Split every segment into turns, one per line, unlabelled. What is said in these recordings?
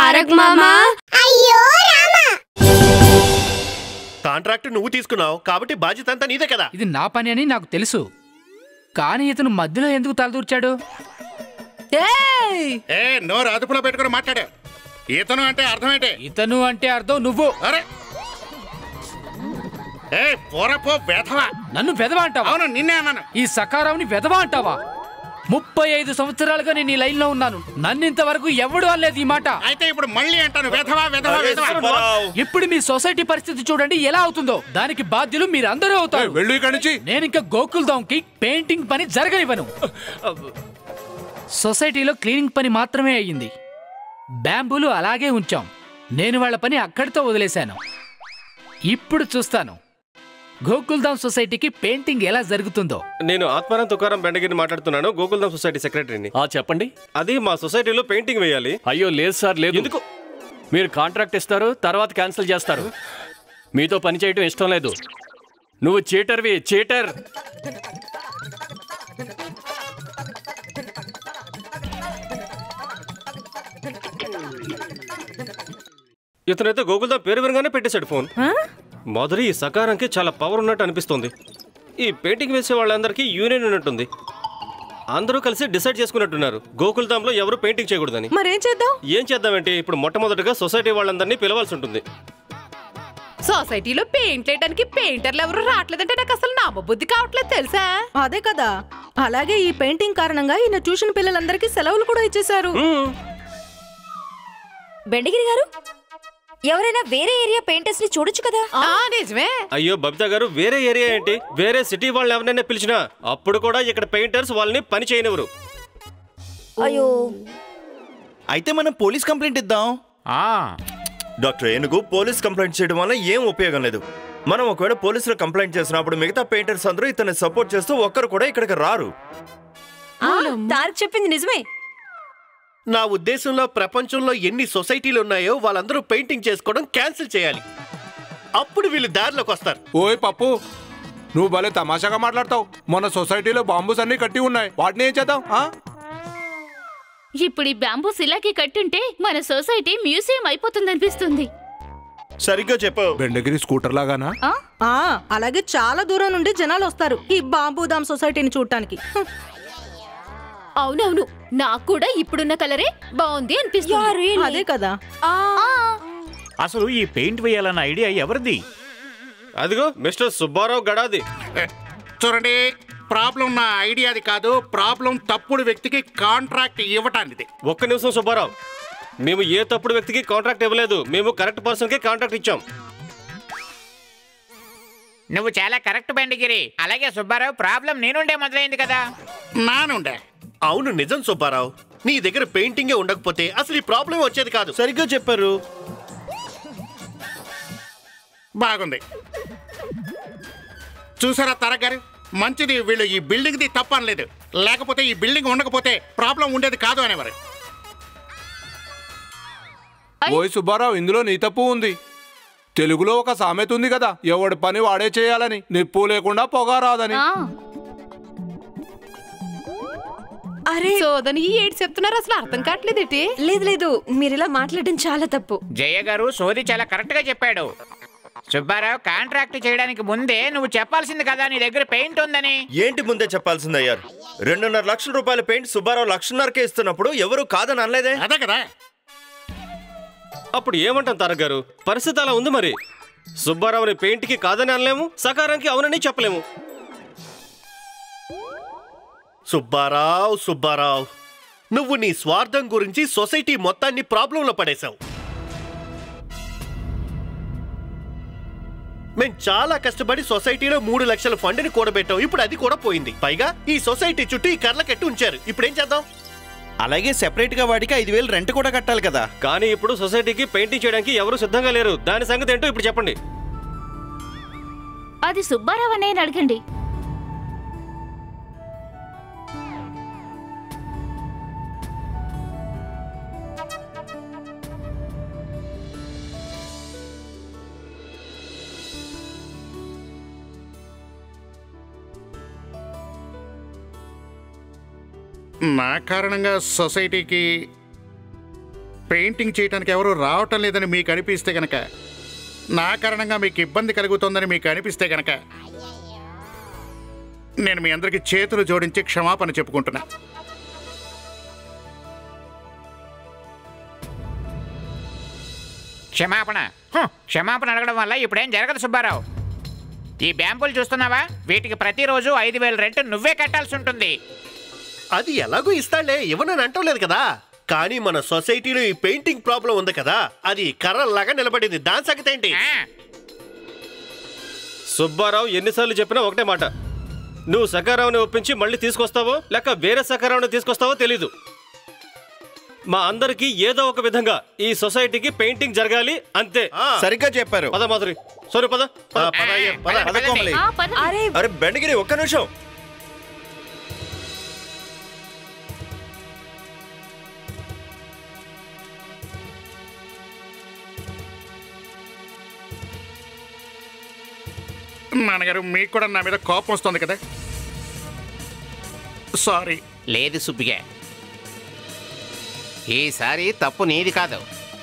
తారక్ మామా
అయ్యో రామా
కాంట్రాక్ట్ నువ్వు తీసుకున్నావు కాబట్టి బాధ్యత అంతా నీదే కదా
ఇది నా పని అని నాకు తెలుసు కానీ ఇతను మధ్యలో ఎందుకు తలదూర్చాడు
ఏ నోరు అదుపులో పెట్టుకుని మాట్లాడా ఇతను అంటే అర్థం ఏంటి
ఇతను అంటే అర్థం నువ్వు
అరే ఏ పోరపో వెధవా
నన్ను వెధవా అంటావా
అవును నిన్నే అన్నాను
ఈ సకారావుని వెధవా అంటావా ముప్పై ఐదు సంవత్సరాలుగా నేను ఈ లైన్ లో ఉన్నాను నన్ను ఇంతవరకు ఎవడు అనలేదు ఈ మాట
అయితే ఇప్పుడు మళ్ళీ అంటాను వెధవా వెధవా
అరే
వెధవా
సుబ్బారావు.
ఇప్పుడు మీ సొసైటీ పరిస్థితి చూడండి ఎలా అవుతుందో దానికి బాధ్యులు మీరు అందరూ అవుతారు
వెళ్ళు ఇక్కడి నుంచి
నేను ఇంకా గోకుల్ కి పెయింటింగ్ పని జరగనివ్వను సొసైటీలో క్లీనింగ్ పని మాత్రమే అయ్యింది బ్యాంబూలు అలాగే ఉంచాం నేను వాళ్ళ పని అక్కడితో వదిలేశాను ఇప్పుడు చూస్తాను గోకుల్ధామ్ సొసైటీకి పెయింటింగ్ ఎలా జరుగుతుందో
నేను ఆత్మారాం తుకారం బెండగిరిని మాట్లాడుతున్నాను గోకుల్ధామ్ సొసైటీ సెక్రటరీని
ఆ చెప్పండి
అది మా సొసైటీలో పెయింటింగ్ వేయాలి
అయ్యో లేదు సార్ లేదు
ఎందుకు?
మీరు కాంట్రాక్ట్ ఇస్తారు తర్వాత క్యాన్సిల్ చేస్తారు మీతో పని చేయటం ఇష్టం లేదు నువ్వు చీటర్వి చీటర్
ఇతనైతే గోకుల్ధామ్ పేరు వినగానే పెట్టేశాడు ఫోన్ మొదటి ఈ సకారంకి చాలా పవర్ ఉన్నట్టు అనిపిస్తుంది ఈ పెయింటింగ్ వేసే వాళ్ళందరికీ యూనియన్ ఉన్నట్టుంది అందరూ కలిసి డిసైడ్ చేసుకున్నట్టున్నారు గోకుల్ధామ్లో ఎవరు పెయింటింగ్ చేయకూడదని
మరేం చేద్దాం
ఏం చేద్దామంటే ఇప్పుడు మొట్టమొదటిగా సొసైటీ వాళ్ళందరినీ పిలవాల్సి ఉంటుంది
సొసైటీలో పెయింట్ వేయడానికి పెయింటర్లు ఎవరు రావట్లేదంటే నాకు అసలు నమ్మబుద్ధి కావట్లేదు తెలుసా
అదే కదా అలాగే ఈ పెయింటింగ్ కారణంగా ఈయన ట్యూషన్ పిల్లలందరికీ సెలవులు కూడా ఇచ్చేశారు
బెండగిరి గారు ఎవరైనా వేరే ఏరియా పెయింటర్స్ ని చూడొచ్చు కదా
ఆ, నిజమే
అయ్యో బబితా గారు వేరే ఏరియా ఏంటి వేరే సిటీ వాళ్ళని ఎవరినైనా పిలిచినా అప్పుడు కూడా ఇక్కడ పెయింటర్స్ వాళ్ళని పని చేయనివ్వరు
అయ్యో
అయితే మనం పోలీస్ కంప్లైంట్ ఇద్దాం డాక్టర్ ఏనుగు పోలీస్ కంప్లైంట్ చేయడం వల్ల ఏం ఉపయోగం లేదు మనం ఒకవేళ పోలీసులు కంప్లైంట్ చేసినప్పుడు మిగతా పెయింటర్స్ అందరూ ఇతన్ని సపోర్ట్ చేస్తూ ఒక్కరు కూడా ఇక్కడికి రారు
తారక్ చెప్పింది నిజమే
నా ఉద్దేశంలో ప్రపంచంలో ఎన్ని సొసైటీలు ఉన్నాయో వాళ్ళందరూ పెయింటింగ్ చేసుకోవడం క్యాన్సిల్ చేయాలి అప్పుడు వీళ్ళు దారిలోకి వస్తారు
ఓయ్ పప్పు నువ్వు భలే తమాషాగా మాట్లాడతావు మన సొసైటీలో బాంబూస్ అన్ని కట్టి ఉన్నాయి వాటిని ఏం చేద్దాం ఆ?
ఇప్పుడు ఈ బ్యాంబూస్ ఇలాగే కట్టుంటే మన సొసైటీ మ్యూజియం అయిపోతుందనిపిస్తుంది
సరిగ్గా చెప్పావు
బెండగిరి స్కూటర్ లాగానా
ఆ అలాగే చాలా దూరం నుండి జనాలు వస్తారు ఈ బాంబూదామ్ సొసైటీని చూడటానికి హ్మ్.
అవునవును నాకు కూడా ఇప్పుడున్న కలరే బాగుంది అనిపిస్తుంది
అదే కదా
అసలు ఈ పెయింట్ వేయాలన్న ఐడియా ఎవరిది
అదిగో మిస్టర్ సుబ్బారావు గడాది
చూడండి ప్రాబ్లం నా ఐడియాది కాదు ప్రాబ్లం తప్పుడు వ్యక్తికి కాంట్రాక్ట్ ఇవ్వటానిది
ఒక్క నిమిషం సుబ్బారావు మేము ఏ తప్పుడు వ్యక్తికి కాంట్రాక్ట్ ఇవ్వలేదు మేము కరెక్ట్ పర్సన్కి కాంట్రాక్ట్ ఇచ్చాం
నువ్వు చాలా కరెక్ట్ బెండగిరి అలాగే సుబ్బారావు ప్రాబ్లం నేనుండే మొదలైంది కదా
నానుండే
అవును నిజం సుబ్బారావు నీ దగ్గర పెయింటింగే ఉండకపోతే అసలు ఈ ప్రాబ్లం వచ్చేది కాదు
సరిగ్గా చెప్పారు
బాగుంది చూసారా తారక్ గారు మంచిది వీళ్ళు ఈ బిల్డింగ్ ది తప్పు అనలేదు లేకపోతే ఈ బిల్డింగ్ ఉండకపోతే ప్రాబ్లం ఉండేది కాదు అనేవారు
ఓయ్ సుబ్బారావు ఇందులో నీ తప్పు ఉంది తెలుగులో ఒక సామెత ఉంది కదా ఎవడి పని వాడే చేయాలని నిప్పు లేకుండా పొగ రాదని
అరే
సోదని ఈ ఏడు చెప్తున్నారు అసలు అర్థం కావట్లేదేటి
లేదు లేదు మీరు ఇలా మాట్లాడడం చాలా తప్పు
జయ గారు సోది చాలా కరెక్ట్ గా చెప్పాడు సుబ్బారావు కాంట్రాక్ట్ చేయడానికి ముందే నువ్వు చెప్పాల్సింది కదా నీ దగ్గర పెయింట్ ఉందని
ఏంటి ముందే చెప్పాల్సింది అయ్యారు రెండున్నర లక్షల రూపాయల పెయింట్ సుబ్బారావు లక్షన్నరకే ఇస్తున్నప్పుడు ఎవరు కాదని అనలేదే
అదే కదా
అప్పుడు ఏమంటాం తారక్ గారు పరిస్థితి అలా ఉంది మరి సుబ్బారావుని పెయింట్కి కాదని అనలేము సకారానికి అవునని చెప్పలేము
సుబ్బారావు సుబ్బారావు నువ్వు నీ స్వార్థం గురించి సొసైటీ మొత్తాన్ని ప్రాబ్లంలో పడేశావు మేం చాలా కష్టపడి సొసైటీలో మూడు లక్షల ఫండ్ని కూడబెట్టాం ఇప్పుడు అది కూడా పోయింది పైగా ఈ సొసైటీ చుట్టూ ఈ కర్ల కట్టి ఉంచారు ఇప్పుడు ఏం చేద్దాం
అలాగే సెపరేట్ గా వాడికి ఐదు వేలు రెంట్ కూడా కట్టాలి కదా
కానీ ఇప్పుడు సొసైటీకి పెయింటింగ్ చేయడానికి ఎవరు సిద్ధంగా లేరు దాని సంగతి ఏంటో ఇప్పుడు చెప్పండి
అది సుబ్బారావు అనే అడగండి
నా కారణంగా సొసైటీకి పెయింటింగ్ చేయడానికి ఎవరు రావటం లేదని మీకు అనిపిస్తే గనక నా కారణంగా మీకు ఇబ్బంది కలుగుతుందని మీకు అనిపిస్తే గనక నేను మీ అందరికి చేతులు జోడించి క్షమాపణ చెప్పుకుంటున్నా
క్షమాపణ హ్మ్, క్షమాపణ అడగడం వల్ల ఇప్పుడేం జరగదు సుబ్బారావు ఈ బ్యాంపులు చూస్తున్నావా వీటికి ప్రతిరోజు ఐదు వేల రెంట్ నువ్వే కట్టాల్సి ఉంటుంది
అది ఎలాగో ఇస్తాడులే ఇవ్వనని అంటలేదు కదా కానీ మన సొసైటీలో ఈ పెయింటింగ్ ప్రాబ్లం ఉంది కదా అది కర్రలాగా నిలబడింది దాని సంగతి ఏంటి
సుబ్బారావు ఎన్నిసార్లు చెప్పినా ఒకటే మాట నువ్వు సకారావుని ఒప్పించి మళ్ళీ తీసుకొస్తావో లేక వేరే సకారావుని తీసుకొస్తావో తెలీదు మా అందరికీ ఏదో ఒక విధంగా ఈ సొసైటీకి పెయింటింగ్ జరగాలి అంతే
సరిగ్గా చెప్పారు
పద మాధురి సారీ పద పద.
పద కోమలి.
అరే
అరే బెండగిరి ఒక్క నిమిషం
నాన్నగారు మీకు కూడా నా మీద కోపం వస్తుంది కదా సారీ
లేదు సుబ్బిగా ఈసారి తప్పు నీది కాదు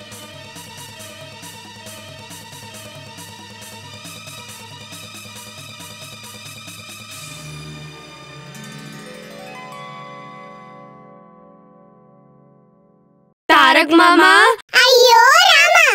తారక్ మామా అయ్యో రామా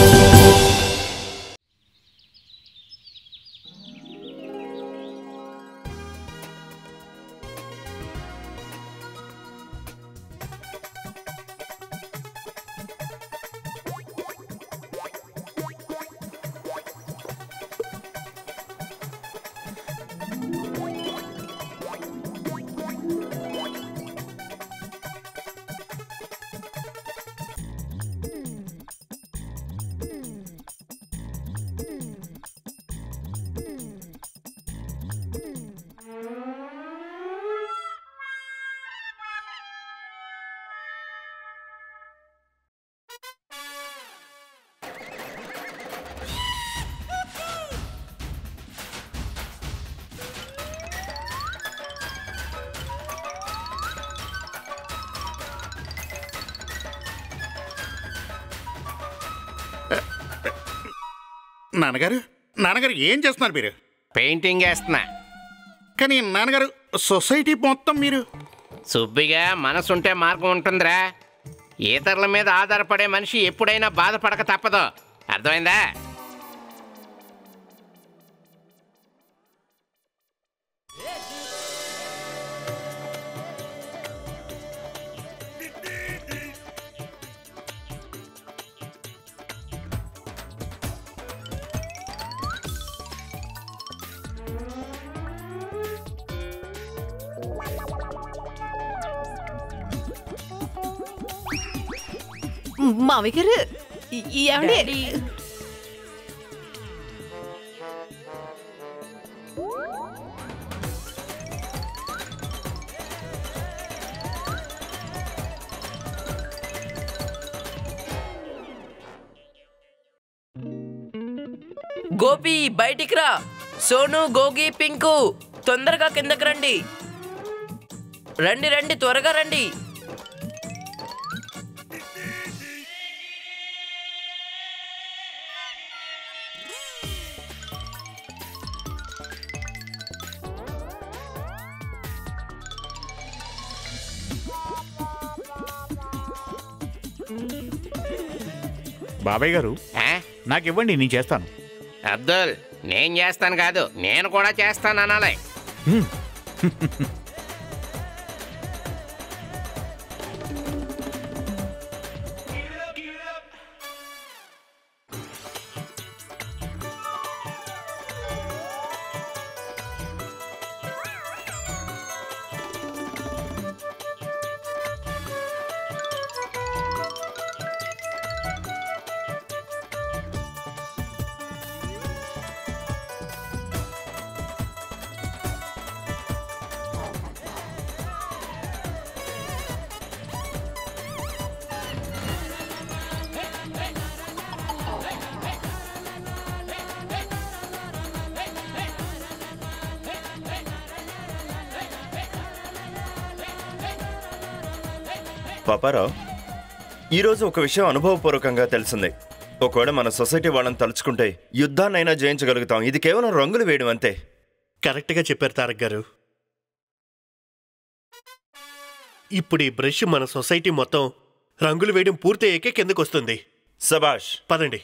నాన్నగారు నాన్నగారు ఏం చేస్తున్నారు మీరు
పెయింటింగ్ వేస్తున్నా
కానీ నాన్నగారు సొసైటీ మొత్తం మీరు
సుబ్బిగా మనసుంటే మార్గం ఉంటుందిరా ఇతరుల మీద ఆధారపడే మనిషి ఎప్పుడైనా బాధపడక తప్పదు అర్థమైందా
మామయ్య గారు ఈ- ఈ ఏమండి
గోపి బయటికి రా సోను గోగి పింకు తొందరగా కిందకి రండి రండి రండి త్వరగా రండి
బాబాయ్ గారు నాకు ఇవ్వండి నేను చేస్తాను
అబ్దుల్ నేను చేస్తాను కాదు నేను కూడా చేస్తాను అనాలి
పాపారావు ఈ రోజు ఒక విషయం అనుభవపూర్వకంగా తెలిసింది ఒకవేళ మన సొసైటీ వాళ్ళని తలుచుకుంటే యుద్ధాన్నైనా జయించగలుగుతాం ఇది కేవలం రంగులు వేయడం అంతే
కరెక్ట్గా చెప్పారు తారక్ గారు ఇప్పుడు ఈ బ్రష్ మన సొసైటీ మొత్తం రంగులు వేయడం పూర్తయ్యాకే కిందకు వస్తుంది
సబాష్
పదండి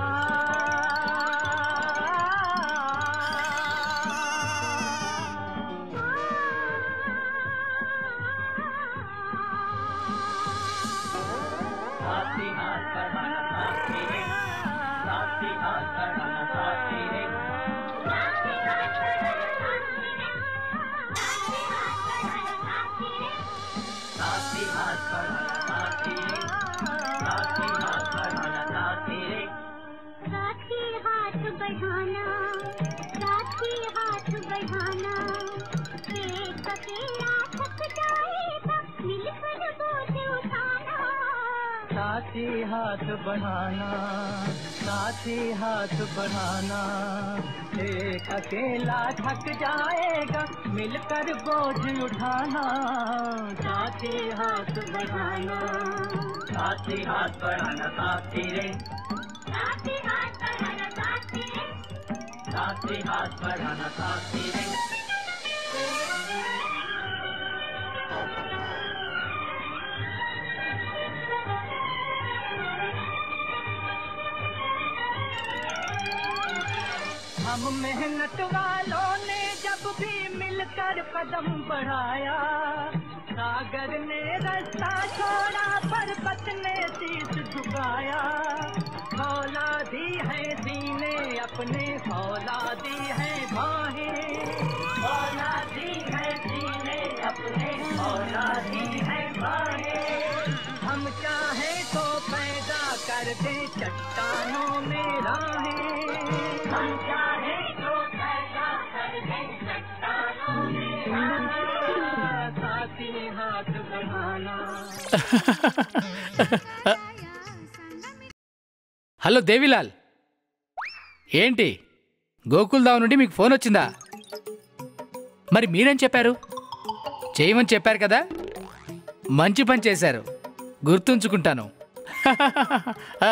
साथी हाथ बढ़ाना साथी हाथ बढ़ाना एक अकेला थक जाएगा मिलकर बोझ उठाना
साथी हाथ बढ़ाना साथी हाथ बढ़ाना एक अकेला थक जाएगा मिलकर बोझ उठाना साथी हाथ बढ़ाना साथी हाथ बढ़ाना साथी रे
साथी हाथ बढ़ाना साथी
साथी हाथ बढ़ाना साथी रे हम मेहनत वालों ने जब भी मिलकर कदम बढ़ाया सागर ने रास्ता छोड़ा पर्वत ने शीश झुकाया हौला दी है सीने अपने हौला दी है बाहें हौला दी है सीने अपने हौला दी है बाहें हम चाहे तो पैदा कर दे चट्टानों में राहें हम चाहे तो पैदा कर दे चट्टानों में राहें साथी हाथ बढ़ाना
హలో దేవిలాల్ ఏంటి గోకుల్దావ్ నుండి మీకు ఫోన్ వచ్చిందా మరి మీరేం చెప్పారు చేయమని చెప్పారు కదా మంచి పని చేశారు గుర్తుంచుకుంటాను ఆ.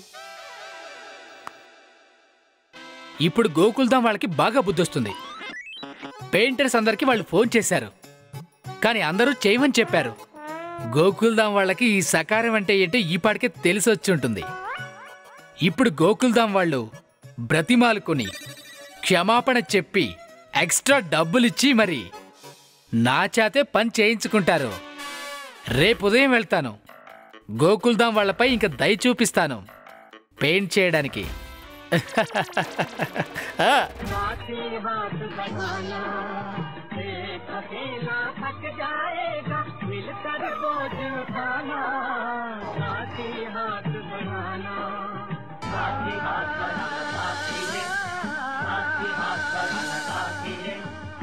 ఇప్పుడు గోకుల్దాం వాళ్ళకి బాగా బుద్ధొస్తుంది పెయింటర్స్ అందరికీ వాళ్ళు ఫోన్ చేశారు కానీ అందరూ చేయమని చెప్పారు గోకుల్దాం వాళ్ళకి ఈ సకారం అంటే ఏంటో ఈ పాటికే తెలిసి వచ్చి ఉంటుంది ఇప్పుడు గోకుల్దాం వాళ్ళు బ్రతిమాలుకొని క్షమాపణ చెప్పి ఎక్స్ట్రా డబ్బులిచ్చి మరి నా చేతే పని చేయించుకుంటారు రేపు ఉదయం వెళ్తాను గోకుల్దాం వాళ్ళపై ఇంక దయ చూపిస్తాను పెయింట్ చేయడానికి ఆ.
साथी हाथ बढ़ाना एक अकेला थक जाएगा मिलकर बोझ उठाना साथी हाथ बढ़ाना साथी हाथ बढ़ाना साथी रे साथी हाथ बढ़ाना साथी रे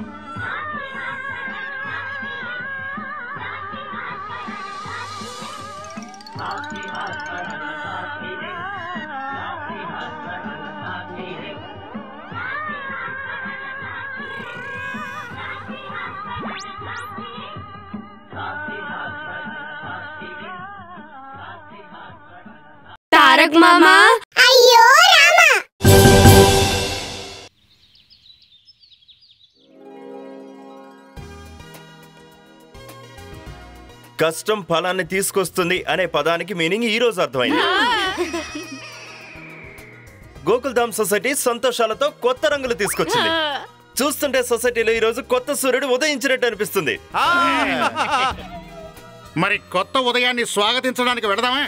साथी हाथ बढ़ाना साथी रे साथी हाथ बढ़ाना साथी रे
తారక్ మామా అయ్యో రామా
కష్టం ఫలాన్ని తీసుకొస్తుంది అనే పదానికి మీనింగ్ ఈ రోజు అర్థమైంది గోకుల్ధామ్ సొసైటీ సంతోషాలతో కొత్త రంగులు తీసుకొచ్చింది చూస్తుంటే సొసైటీలో ఈ రోజు కొత్త సూర్యుడు ఉదయించినట్టు అనిపిస్తుంది
మరి కొత్త ఉదయాన్ని స్వాగతించడానికి వెళదామా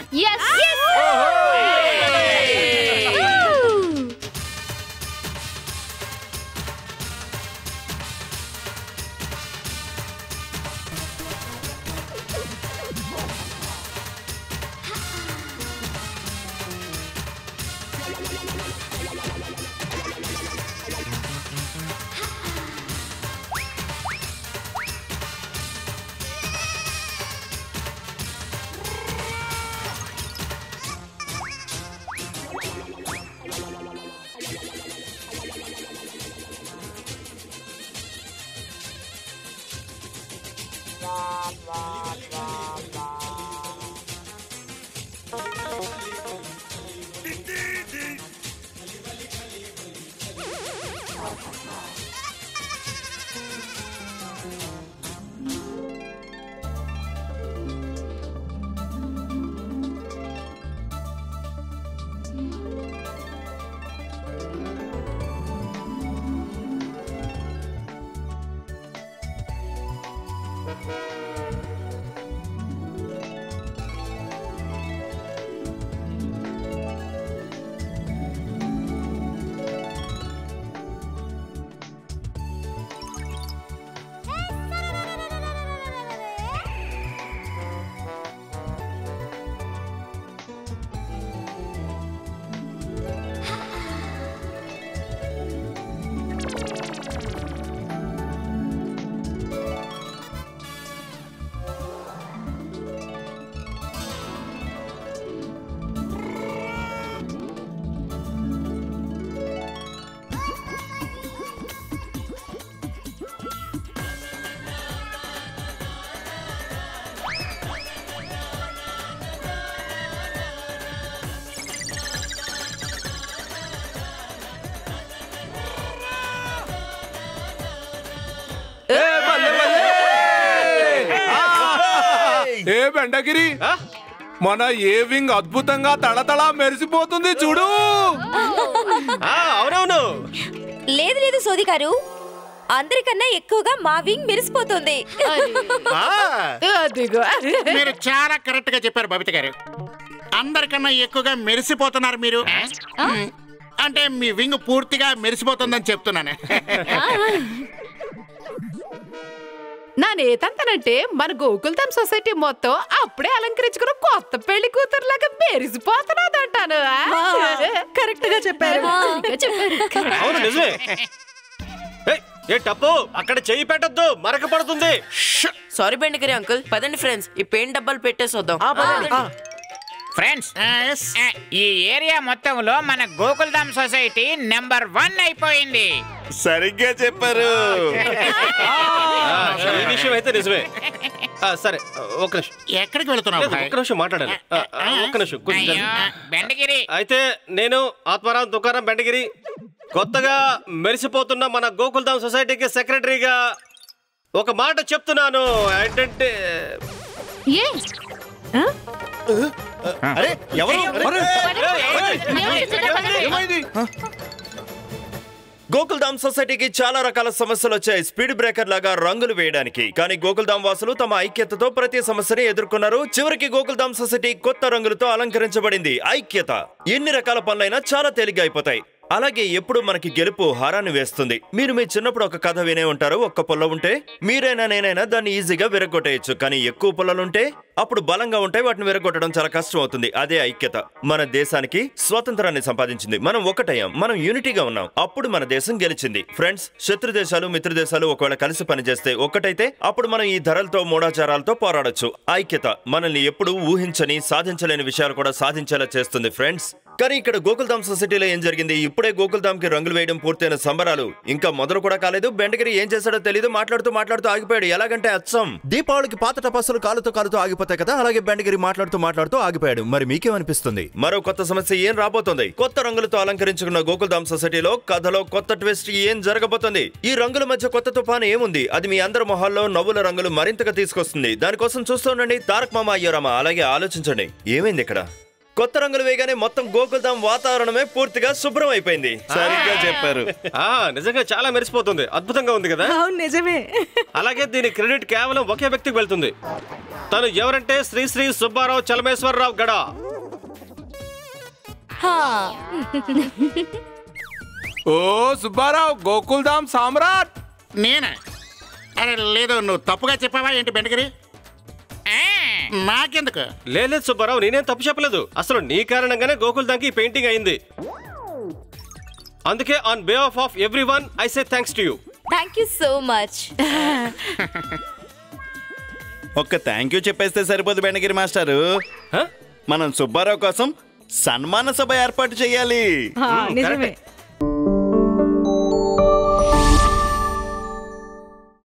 ఏ బెండగిరి మన ఏ వింగ్ అద్భుతంగా తళతళ మెరిసిపోతుంది చూడు
అవునవును
లేదు లేదు సోది గారు అందరికన్నా ఎక్కువగా మా వింగ్ మెరిసిపోతుంది
అదిగో
మీరు చాలా కరెక్ట్ గా చెప్పారు బబిత గారు అందరికన్నా ఎక్కువగా మెరిసిపోతున్నారు మీరు మ్, అంటే మీ వింగ్ పూర్తిగా మెరిసిపోతుందని చెప్తున్నాను
నా నేతంతనంటే మన గోకుల్ధామ్ సొసైటీ మొత్తం అప్పుడే అలంకరించుకున్న కొత్త పెళ్లి కూతురులాగా మెరిసిపోతున్నదంటాను
కరెక్ట్ గా చెప్పారు
అవును నిజమే ఏయ్, ఏ టప్పు అక్కడ చెయ్యి పెట్టొద్దు మరక పడుతుంది
సారీ బెండగిరి అంకుల్ పదండి ఫ్రెండ్స్ ఈ పెయింట్ డబ్బాలు పెట్టేసొద్దాం
ఫ్రెండ్స్ ఈ ఏరియా మొత్తంలో మన గోకుల్ధామ్ సొసైటీ నెంబర్ వన్ అయిపోయింది
సరిగ్గా చెప్పారు
ఆ, ఈ విషయం అయితే నిజమే ఆ, సరే ఒక్క నిమిషం
ఎక్కడికి వెళ్తున్నావు
లేదు, ఒక్క నిమిషం మాట్లాడాలి ఆ, ఆ, ఒక్క నిమిషం కొంచెం
అయ్యో,
జరగండి.
బెండగిరి
అయితే నేను ఆత్మారాం తుకారాం బెండగిరి కొత్తగా మెరిసిపోతున్న మన గోకుల్ధామ్ సొసైటీకి సెక్రటరీగా ఒక మాట చెప్తున్నాను ఏంటంటే
ఏ
అరే ఎవరు గోకుల్ధామ్ సొసైటీకి చాలా రకాల సమస్యలు వచ్చాయి స్పీడ్ బ్రేకర్ లాగా రంగులు వేయడానికి కానీ గోకుల్ధామ్ వాసులు తమ ఐక్యతతో ప్రతి సమస్యని ఎదుర్కొన్నారు చివరికి గోకుల్ధామ్ సొసైటీ కొత్త రంగులతో అలంకరించబడింది ఐక్యత ఎన్ని రకాల పనులైనా చాలా తేలిగ్గా అయిపోతాయి అలాగే ఎప్పుడు మనకి గెలుపు హారాన్ని వేస్తుంది మీరు మీ చిన్నప్పుడు ఒక కథ వినే ఉంటారు ఒక్క పొల్ల ఉంటే మీరైనా నేనైనా దాన్ని ఈజీగా విరగొట్టేయచ్చు కానీ ఎక్కువ పొలాలుంటే అప్పుడు బలంగా ఉంటే వాటిని విరగొట్టడం చాలా కష్టం అవుతుంది అదే ఐక్యత మన దేశానికి స్వాతంత్రాన్ని సంపాదించింది మనం ఒకటయ్యాం మనం యూనిటీగా ఉన్నాం అప్పుడు మన దేశం గెలిచింది ఫ్రెండ్స్ శత్రు దేశాలు మిత్ర దేశాలు ఒకవేళ కలిసి పనిచేస్తే ఒక్కటైతే అప్పుడు మనం ఈ ధరలతో మూఢాచారాలతో పోరాడొచ్చు ఐక్యత మనల్ని ఎప్పుడు ఊహించని సాధించలేని విషయాలు కూడా సాధించేలా చేస్తుంది ఫ్రెండ్స్ కానీ ఇక్కడ గోకుల్ధామ్ సొసైటీలో ఏం జరిగింది ఇప్పుడే గోకుల్ధామ్ కి రంగులు వేయడం పూర్తయిన సంబరాలు ఇంకా మొదలు కూడా కాలేదు బెండగిరి ఏం చేశాడో తెలియదు మాట్లాడుతూ మాట్లాడుతూ ఆగిపోయాడు ఎలాగంటే అచ్చం దీపావళికి పాత టపాసులు కాలుతో కాలుతో ఆగిపోతాయి కదా అలాగే బెండగిరి మాట్లాడుతూ మాట్లాడుతూ ఆగిపోయాడు మరి మీకేమనిపిస్తుంది మరో కొత్త సమస్య ఏం రాబోతుంది కొత్త రంగులతో అలంకరించుకున్న గోకుల్ధామ్ సొసైటీలో కథలో కొత్త ట్విస్ట్ ఏం జరగబోతుంది ఈ రంగుల మధ్య కొత్త తుఫాను ఏముంది అది మీ అందరి మొహాల్లో నవ్వుల రంగులు మరింతగా తీసుకొస్తుంది దానికోసం చూస్తూ ఉండండి తారక్ మామ అయ్యోరామా అలాగే ఆలోచించండి ఏమైంది ఇక్కడ కొత్త రంగులు వేయగానే మొత్తం గోకుల్ధామ్ వాతావరణమే పూర్తిగా శుభ్రం అయిపోయింది సరిగ్గా చెప్పారు
ఆ, నిజంగా చాలా మెరిసిపోతుంది అద్భుతంగా ఉంది కదా
అవును నిజమే
అలాగే దీని క్రెడిట్ కేవలం ఒకే వ్యక్తికి వెళ్తుంది తను ఎవరంటే శ్రీ శ్రీ సుబ్బారావు చలమేశ్వరరావు గడ
ఓ సుబ్బారావు గోకుల్ధామ్ సామ్రాట్
నేనా అరే లేదు నువ్వు తప్పుగా చెప్పావా ఏంటి బెండగిరి నాకెందుకు
లేదు సుబ్బారావు నేనేం తప్పు చెప్పలేదు అసలు నీ కారణంగానే గోకుల్ దానికి ఈ పెయింటింగ్ అయింది అందుకే on behalf of everyone I say thanks to you
thank you so much
ఒక్క థ్యాంక్ యూ చెప్పేస్తే సరిపోదు బెండగిరి మాస్టారు మనం సుబ్బారావు కోసం సన్మాన సభ ఏర్పాటు చేయాలి
ఆ, నిజమే